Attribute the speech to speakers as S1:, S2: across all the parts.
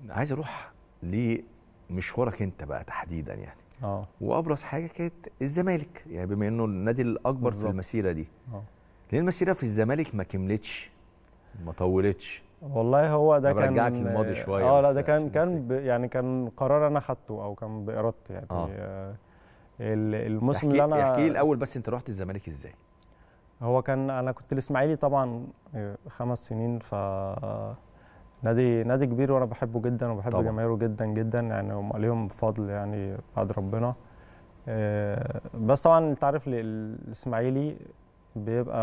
S1: عايز اروح لمشوارك انت بقى تحديدا يعني
S2: اه
S1: وابرز حاجه كانت الزمالك يعني بما انه النادي الاكبر في
S2: بالظبط.
S1: المسيره دي
S2: اه
S1: ليه المسيره في الزمالك ما كملتش ما طولتش
S2: والله هو ده
S1: أنا
S2: كان
S1: برجعك للماضي شوية
S2: اه لا
S1: بس
S2: ده كان
S1: عشان
S2: كان ب... يعني كان قرار انا خدته او كان بارادتي يعني
S1: آه.
S2: آه. ال- الموسم
S1: احكي
S2: اللي انا
S1: احكي لي الاول بس انت رحت الزمالك ازاي
S2: هو كان انا كنت الاسماعيلي طبعا آه، خمس سنين ف نادي نادي كبير وانا بحبه جدا وبحب
S1: طبعاً.
S2: جماهيره جدا جدا يعني هم عليهم فضل يعني بعد ربنا آه، بس طبعا انت عارف ال- الاسماعيلي بيبقى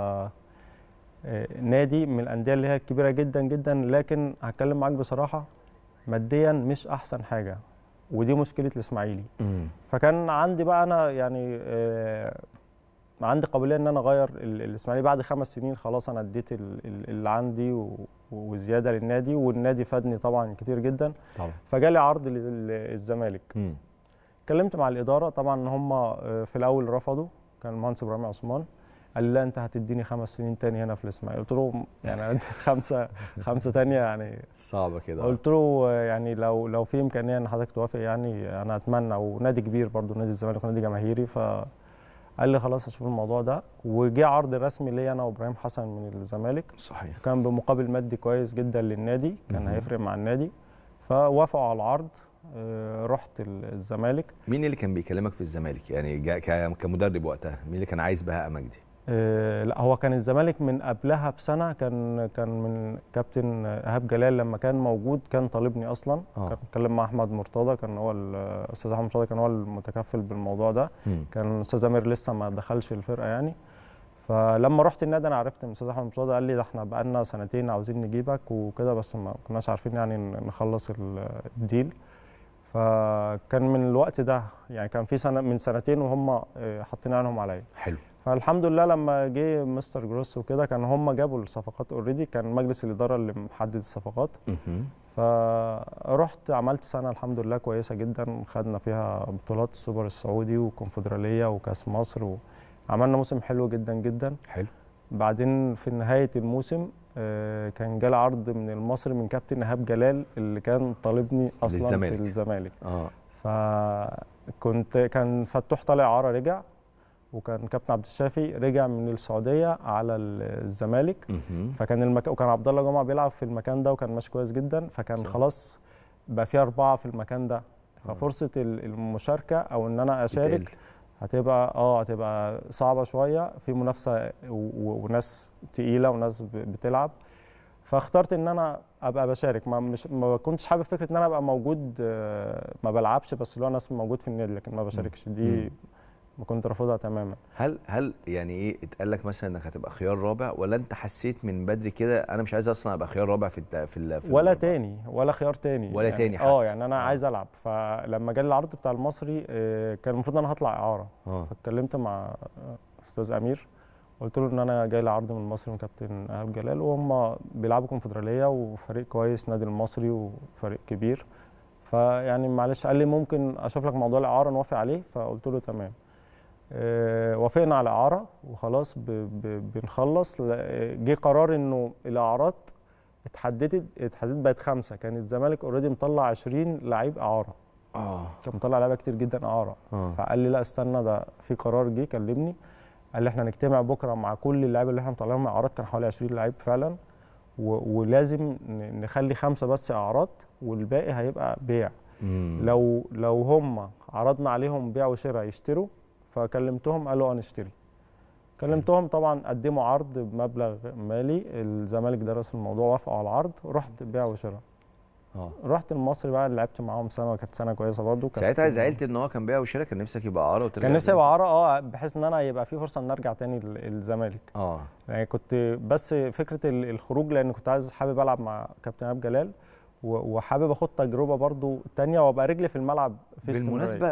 S2: آه، نادي من الانديه اللي هي كبيره جدا جدا لكن هتكلم معاك بصراحه ماديا مش احسن حاجه ودي مشكله الاسماعيلي فكان عندي بقى انا يعني آه، عندي قابليه ان انا اغير ال- الاسماعيلي بعد خمس سنين خلاص انا اديت ال- ال- اللي عندي و- وزياده للنادي والنادي فادني طبعا كتير جدا
S1: طبعا
S2: فجالي عرض للزمالك
S1: مم.
S2: اتكلمت مع الاداره طبعا ان هم آه، في الاول رفضوا كان المهندس ابراهيم عثمان قال لي لا انت هتديني خمس سنين تاني هنا في الاسماعيلي قلت له يعني أنا اديك خمسه خمسه تانيه يعني
S1: صعبه كده
S2: قلت له آه، يعني لو لو في امكانيه ان حضرتك توافق يعني انا اتمنى ونادي كبير برضو نادي الزمالك ونادي جماهيري ف قال لي خلاص هشوف الموضوع ده وجه عرض رسمي ليا انا وابراهيم حسن من الزمالك
S1: صحيح
S2: كان بمقابل مادي كويس جدا للنادي كان
S1: مهم.
S2: هيفرق مع النادي فوافقوا على العرض آه، رحت ال- الزمالك
S1: مين اللي كان بيكلمك في الزمالك يعني جا- ك- كمدرب وقتها مين اللي كان عايز بهاء مجدي
S2: آه، لا هو كان الزمالك من قبلها بسنه كان كان من كابتن ايهاب جلال لما كان موجود كان طالبني اصلا
S1: آه.
S2: كان اتكلم مع احمد مرتضى كان هو الاستاذ احمد مرتضى كان هو المتكفل بالموضوع ده
S1: مم.
S2: كان الاستاذ امير لسه ما دخلش الفرقه يعني فلما رحت النادي انا عرفت من الاستاذ احمد مرتضى قال لي ده احنا بقالنا سنتين عاوزين نجيبك وكده بس ما كناش عارفين يعني ن- نخلص ال- الديل فكان من الوقت ده يعني كان في سنه من سنتين وهم آه، حاطين عينهم عليا
S1: حلو
S2: فالحمد لله لما جه مستر جروس وكده كان هم جابوا الصفقات اوريدي كان مجلس الاداره اللي محدد الصفقات
S1: مهم.
S2: فرحت عملت سنه الحمد لله كويسه جدا خدنا فيها بطولات السوبر السعودي وكونفدراليه وكاس مصر وعملنا موسم حلو جدا جدا
S1: حلو
S2: بعدين في نهايه الموسم آه، كان جالي عرض من المصري من كابتن ايهاب جلال اللي كان طالبني اصلا
S1: للزمالك.
S2: في الزمالك
S1: اه
S2: فكنت كان فتوح طالع اعاره رجع وكان كابتن عبد الشافي رجع من السعوديه على الزمالك
S1: مهم.
S2: فكان المكان وكان عبد الله جمعه بيلعب في المكان ده وكان ماشي كويس جدا فكان
S1: صح.
S2: خلاص بقى في اربعه في المكان ده
S1: آه.
S2: ففرصه ال- المشاركه او ان انا
S1: بتقل.
S2: اشارك هتبقى اه هتبقى صعبه شويه في منافسه و- و- وناس تقيله وناس ب- بتلعب فاخترت ان انا ابقى بشارك ما مش ما كنتش حابب فكره ان انا ابقى موجود آه، ما بلعبش بس اللي هو ناس موجود في النادي لكن ما بشاركش دي
S1: مم.
S2: ما كنت رافضها تماما
S1: هل هل يعني ايه اتقال لك مثلا انك هتبقى خيار رابع ولا انت حسيت من بدري كده انا مش عايز اصلا ابقى خيار رابع في الت... في, ال... في
S2: ولا
S1: الأربعة؟
S2: تاني ولا خيار تاني
S1: ولا
S2: يعني
S1: تاني
S2: اه
S1: حتى.
S2: يعني انا
S1: آه.
S2: عايز العب فلما جالي العرض بتاع المصري آه، كان المفروض ان انا هطلع اعاره
S1: اه
S2: فاتكلمت مع آه، استاذ امير قلت له ان انا جاي لي عرض من المصري من كابتن ايهاب جلال وهم بيلعبوا كونفدراليه وفريق كويس نادي المصري وفريق كبير فيعني معلش قال لي ممكن اشوف لك موضوع الاعاره نوافق عليه فقلت له تمام آه، وافقنا على اعاره وخلاص ب- ب- بنخلص ل- جه قرار انه الاعارات اتحددت اتحددت بقت خمسه كان الزمالك اوريدي مطلع 20 لعيب اعاره
S1: اه
S2: كان مطلع لعيبه كتير جدا اعاره
S1: اه
S2: فقال لي لا استنى ده في قرار جه كلمني قال لي احنا هنجتمع بكره مع كل اللعيبه اللي احنا مطلعهم اعارات كان حوالي 20 لعيب فعلا و- ولازم ن- نخلي خمسه بس اعارات والباقي هيبقى بيع
S1: مم.
S2: لو لو هم عرضنا عليهم بيع وشراء يشتروا فكلمتهم قالوا هنشتري كلمتهم طبعا قدموا عرض بمبلغ مالي الزمالك درس الموضوع وافقوا على العرض رحت بيع وشراء
S1: اه
S2: رحت المصري بقى لعبت معاهم سنه كانت سنه كويسه برضو كانت-
S1: ساعتها زعلت ان هو كان بيع وشراء كان نفسك يبقى عاره وترجع
S2: كان نفسي
S1: تاني؟
S2: ابقى عاره اه بحيث ان انا يبقى في فرصه ان ارجع تاني ال- الزمالك
S1: اه
S2: يعني كنت بس فكره ال- الخروج لان كنت عايز حابب العب مع كابتن ايهاب جلال و- وحابب اخد تجربه برضو تانية وابقى رجلي في الملعب في استمرارية.
S1: بالمناسبه